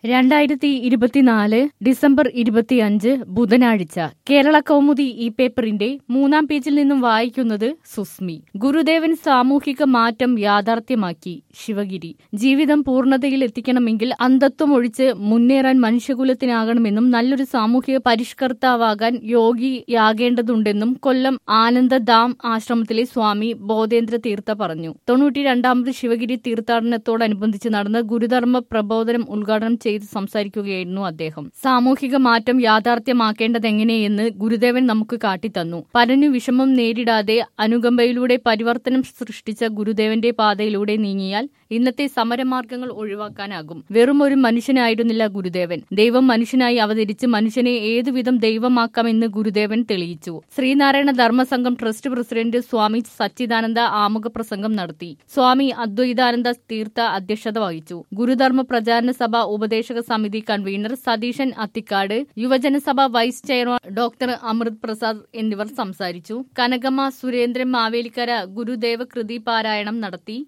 രണ്ടായിരത്തി ഇരുപത്തിനാല് ഡിസംബർ ഇരുപത്തിയഞ്ച് ബുധനാഴ്ച കേരള കൗമുദി ഈ പേപ്പറിന്റെ മൂന്നാം പേജിൽ നിന്നും വായിക്കുന്നത് സുസ്മി ഗുരുദേവൻ സാമൂഹിക മാറ്റം യാഥാർത്ഥ്യമാക്കി ശിവഗിരി ജീവിതം പൂർണ്ണതയിൽ എത്തിക്കണമെങ്കിൽ അന്ധത്വം ഒഴിച്ച് മുന്നേറാൻ മനുഷ്യകുലത്തിനാകണമെന്നും നല്ലൊരു സാമൂഹിക പരിഷ്കർത്താവാകാൻ യോഗിയാകേണ്ടതുണ്ടെന്നും കൊല്ലം ആനന്ദധാം ആശ്രമത്തിലെ സ്വാമി ബോധേന്ദ്ര തീർത്ഥ പറഞ്ഞു തൊണ്ണൂറ്റി രണ്ടാമത് ശിവഗിരി തീർത്ഥാടനത്തോടനുബന്ധിച്ച് നടന്ന ഗുരുധർമ്മ പ്രബോധനം ഉദ്ഘാടനം ചെയ്ത് സംസാരിക്കുകയായിരുന്നു അദ്ദേഹം സാമൂഹിക മാറ്റം യാഥാർത്ഥ്യമാക്കേണ്ടതെങ്ങനെയെന്ന് ഗുരുദേവൻ നമുക്ക് കാട്ടിത്തന്നു പരനു വിഷമം നേരിടാതെ അനുകമ്പയിലൂടെ പരിവർത്തനം സൃഷ്ടിച്ച ഗുരുദേവന്റെ പാതയിലൂടെ നീങ്ങിയാൽ ഇന്നത്തെ സമരമാർഗങ്ങൾ ഒഴിവാക്കാനാകും വെറും ഒരു മനുഷ്യനായിരുന്നില്ല ഗുരുദേവൻ ദൈവം മനുഷ്യനായി അവതരിച്ച് മനുഷ്യനെ ഏതുവിധം ദൈവമാക്കാമെന്ന് ഗുരുദേവൻ തെളിയിച്ചു ശ്രീനാരായണ ധർമ്മസംഘം ട്രസ്റ്റ് പ്രസിഡന്റ് സ്വാമി സച്ചിദാനന്ദ ആമുഖ പ്രസംഗം നടത്തി സ്വാമി അദ്വൈതാനന്ദ തീർത്ഥ അധ്യക്ഷത വഹിച്ചു ഗുരുധർമ്മ പ്രചാരണ സഭ ഉപദേശക സമിതി convener Satheeshan Athikkad Yuvajanasabha vice chairman doctor Amrith Prasad എന്നിവർ സംസാരിച്ചു കനകമ്മ സുരേന്ദ്രൻ മാവേലിക്കര ഗുരുദേവ കൃതി പാരായണം നടത്തി